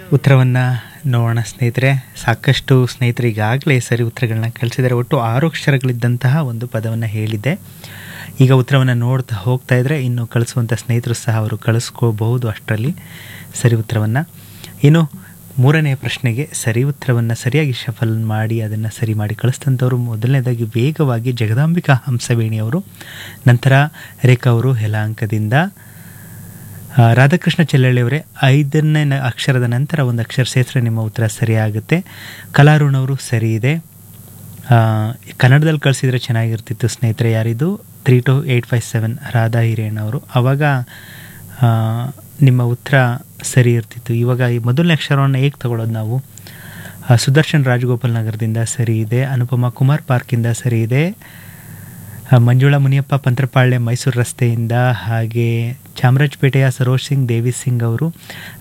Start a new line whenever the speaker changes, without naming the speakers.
ಉತ್ತರವನ್ನು ನೋಡೋಣ ಸ್ನೇಹಿತರೆ ಸಾಕಷ್ಟು ಸ್ನೇಹಿತರು ಈಗಾಗಲೇ ಸರಿ ಉತ್ತರಗಳನ್ನ ಕಳಿಸಿದ್ದಾರೆ ಒಟ್ಟು ಆರು ಅಕ್ಷರಗಳಿದ್ದಂತಹ ಒಂದು ಪದವನ್ನು ಹೇಳಿದ್ದೆ ಈಗ ಉತ್ತರವನ್ನು ನೋಡ್ತಾ ಹೋಗ್ತಾ ಇದ್ದರೆ ಇನ್ನು ಕಳಿಸುವಂಥ ಸ್ನೇಹಿತರು ಸಹ ಅವರು ಕಳಿಸ್ಕೋಬಹುದು ಅಷ್ಟರಲ್ಲಿ ಸರಿ ಉತ್ತರವನ್ನು ಇನ್ನು ಮೂರನೆಯ ಪ್ರಶ್ನೆಗೆ ಸರಿ ಉತ್ತರವನ್ನು ಸರಿಯಾಗಿ ಶಫಲ್ ಮಾಡಿ ಅದನ್ನು ಸರಿ ಮಾಡಿ ಕಳಿಸ್ತಂಥವ್ರು ಮೊದಲನೇದಾಗಿ ವೇಗವಾಗಿ ಜಗದಾಂಬಿಕಾ ಹಂಸವೇಣಿಯವರು ನಂತರ ರೇಖಾ ಅವರು ಯಲಾಂಕದಿಂದ ಆ, ರಾಧಾಕೃಷ್ಣ ಚೆಲ್ಲಳ್ಳಿಯವರೇ ಐದನೇ ನ- ಅಕ್ಷರದ ನಂತರ ಒಂದು ಅಕ್ಷರ ಸೇರಿದ್ರೆ ನಿಮ್ಮ ಉತ್ತರ ಸರಿಯಾಗುತ್ತೆ ಕಲಾರುಣವರು ಸರಿ ಇದೆ ಆ, ಕನ್ನಡದಲ್ಲಿ ಕಳಿಸಿದ್ರೆ ಚೆನ್ನಾಗಿರ್ತಿತ್ತು ಸ್ನೇಹಿತರೆ ಯಾರಿದು three two eight five seven Radha Hiren ಅವರು ಆವಾಗ ಆ, ನಿಮ್ಮ ಉತ್ತರ ಸರಿ ಇರ್ತಿತ್ತು ಇವಾಗ ಈ ಮೊದಲನೇ ಅಕ್ಷರವನ್ನು ಹೇಗೆ ತಗೊಳ್ಳೋದು ನಾವು ಆ, ಸುದರ್ಶನ್ ರಾಜಗೋಪಾಲ್ ನಗರದಿಂದ ಸರಿ ಇದೆ ಅನುಪಮ ಕುಮಾರ್ ಪಾರ್ಕಿಂದ ಸರಿ ಇದೆ ಆ, ಮಂಜುಳಾ ಮುನಿಯಪ್ಪ ಪಂತ್ರಪಾಳ್ಯ ಮೈಸೂರು ರಸ್ತೆಯಿಂದ ಹಾಗೆ ಚಾಮರಾಜಪೇಟೆಯ ಸರೋಜ್ ಸಿಂಗ್ ದೇವಿ ಸಿಂಗ್ ಅವರು